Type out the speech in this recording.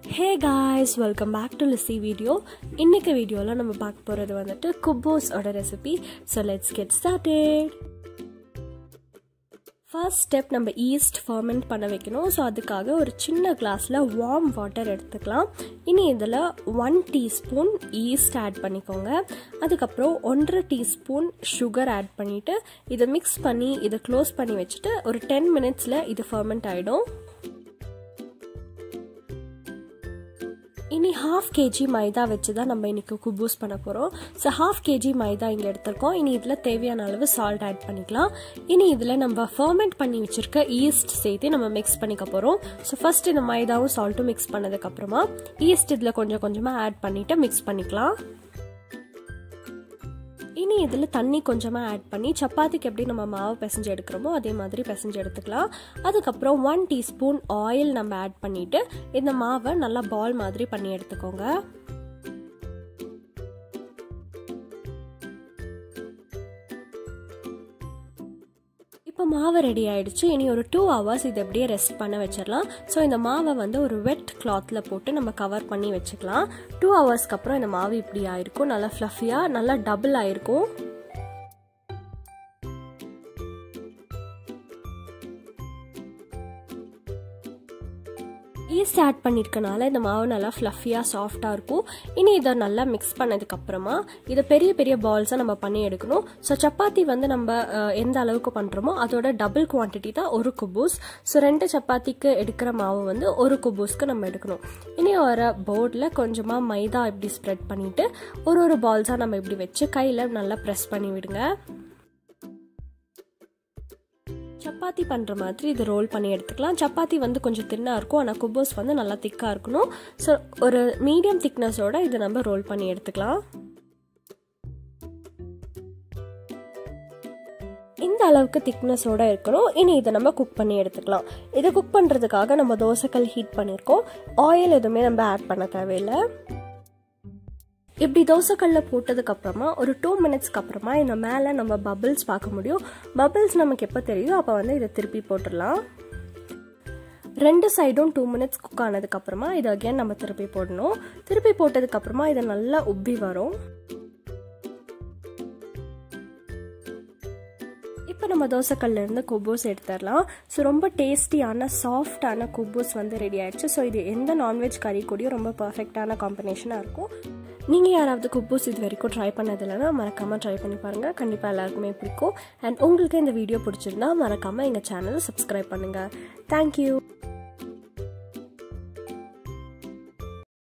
hey guys welcome back to Lizzie video இன்னைக்கு வீடியோவில் நம்ம பார்க்க போகிறது வந்துட்டு குப்போஸோட recipe so let's get started first step நம்ம ஈஸ்ட் ஃபர்மெண்ட் பண்ண வைக்கணும் ஸோ அதுக்காக ஒரு சின்ன கிளாஸில் வார்ம் வாட்டர் எடுத்துக்கலாம் இனி இதில் ஒன் டீஸ்பூன் ஈஸ்ட் ஆட் பண்ணிக்கோங்க அதுக்கப்புறம் ஒன்றரை டீஸ்பூன் சுகர் ஆட் பண்ணிவிட்டு இதை மிக்ஸ் பண்ணி இதை க்ளோஸ் பண்ணி வச்சுட்டு ஒரு டென் மினிட்ஸில் இது ஃபர்மெண்ட் ஆகிடும் இனி ஹாஃப் கேஜி மைதா வச்சு தான் நம்ம இன்னைக்கு குபூஸ் பண்ண போகிறோம் ஸோ ஹாஃப் கேஜி மைதா இங்கே எடுத்திருக்கோம் இனி இதில் தேவையான அளவு சால்ட் ஆட் பண்ணிக்கலாம் இனி இதில் நம்ம ஃபர்மெண்ட் பண்ணி வச்சுருக்க ஈஸ்ட் சேர்த்து நம்ம மிக்ஸ் பண்ணிக்க போகிறோம் ஸோ ஃபர்ஸ்ட் இந்த மைதாவும் சால்ட்டும் மிக்ஸ் பண்ணதுக்கப்புறமா ஈஸ்ட் இதில் கொஞ்சம் கொஞ்சமாக ஆட் பண்ணிவிட்டு மிக்ஸ் பண்ணிக்கலாம் இனி இதில் தண்ணி கொஞ்சமாக ஆட் பண்ணி சப்பாத்திக்கு எப்படி நம்ம மாவு பிசைஞ்சு எடுக்கிறோமோ அதே மாதிரி பிசைஞ்சு எடுத்துக்கலாம் அதுக்கப்புறம் ஒன் டீஸ்பூன் ஆயில் நம்ம ஆட் பண்ணிவிட்டு இந்த மாவை நல்லா பால் மாதிரி பண்ணி எடுத்துக்கோங்க இப்போ மாவு ரெடி ஆயிடுச்சு இனி ஒரு டூ ஹவர்ஸ் இது அப்படியே ரெஸ்ட் பண்ண வச்சிடலாம் ஸோ இந்த மாவை வந்து ஒரு வெட் கிளாத்தில் போட்டு நம்ம கவர் பண்ணி வச்சுக்கலாம் டூ ஹவர்ஸ்க்கு அப்புறம் இந்த மாவு இப்படி ஆயிருக்கும் நல்லா ஃப்ளஃபியாக நல்லா டபுள் ஆயிருக்கும் ஈஸ்ட் ஆட் பண்ணியிருக்கனால இந்த மாவு நல்லா ஃப்ளஃபியாக சாஃப்டாக இருக்கும் இனி இதை நல்லா மிக்ஸ் பண்ணதுக்கப்புறமா இதை பெரிய பெரிய பால்ஸாக நம்ம பண்ணி எடுக்கணும் ஸோ சப்பாத்தி வந்து நம்ம எந்த அளவுக்கு பண்ணுறோமோ அதோட டபுள் குவான்டிட்டி தான் ஒரு குபூஸ் ஸோ ரெண்டு சப்பாத்திக்கு எடுக்கிற மாவு வந்து ஒரு குபூஸ்க்கு நம்ம எடுக்கணும் இனி வர போர்டில் கொஞ்சமாக மைதா இப்படி ஸ்ப்ரெட் பண்ணிவிட்டு ஒரு ஒரு பால்ஸாக நம்ம இப்படி வச்சு கையில் நல்லா ப்ரெஸ் பண்ணி விடுங்க சப்பாத்தி பண்ணுற மாதிரி இது ரோல் பண்ணி எடுத்துக்கலாம் சப்பாத்தி வந்து கொஞ்சம் தின்னாக இருக்கும் ஆனால் குபோஸ் வந்து நல்லா திக்காக இருக்கணும் ஸோ ஒரு மீடியம் திக்னஸோட இதை நம்ம ரோல் பண்ணி எடுத்துக்கலாம் இந்த அளவுக்கு திக்னஸோட இருக்கணும் இனி இதை நம்ம குக் பண்ணி எடுத்துக்கலாம் இதை குக் பண்ணுறதுக்காக நம்ம தோசைக்கல் ஹீட் பண்ணியிருக்கோம் ஆயில் எதுவுமே நம்ம ஆட் பண்ண தேவையில்லை இப்படி தோசைக்கல்ல போட்டதுக்கு அப்புறமா ஒரு டூ மினிட்ஸ்க்கு அப்புறமா இந்த மேலே நம்ம பபிள்ஸ் பார்க்க முடியும் பபிள்ஸ் நமக்கு எப்போ தெரியுதோ அப்போ வந்து இதை திருப்பி போட்டுடலாம் ரெண்டு சைடும் டூ மினிட்ஸ் குக் ஆனதுக்கப்புறமா இதை அகேன் நம்ம திருப்பி போடணும் திருப்பி போட்டதுக்கப்புறமா இதை நல்லா உப்பி வரும் இப்போ நம்ம தோசைக்கல்ல இருந்து குபூஸ் எடுத்துடலாம் ஸோ ரொம்ப டேஸ்டியான சாஃப்டான குபூஸ் வந்து ரெடி ஆயிடுச்சு ஸோ இது எந்த நான்வெஜ் கறி கூடயும் ரொம்ப பர்ஃபெக்டான காம்பினேஷனாக இருக்கும் நீங்கள் யாராவது குப்பூஸ் இது வரைக்கும் ட்ரை பண்ணது இல்லைன்னா மறக்காமல் ட்ரை பண்ணி பாருங்கள் கண்டிப்பாக எல்லாருக்குமே பிடிக்கும் அண்ட் உங்களுக்கு இந்த வீடியோ பிடிச்சிருந்தா மறக்காமல் எங்கள் சேனலை சப்ஸ்கிரைப் பண்ணுங்கள் தேங்க்யூ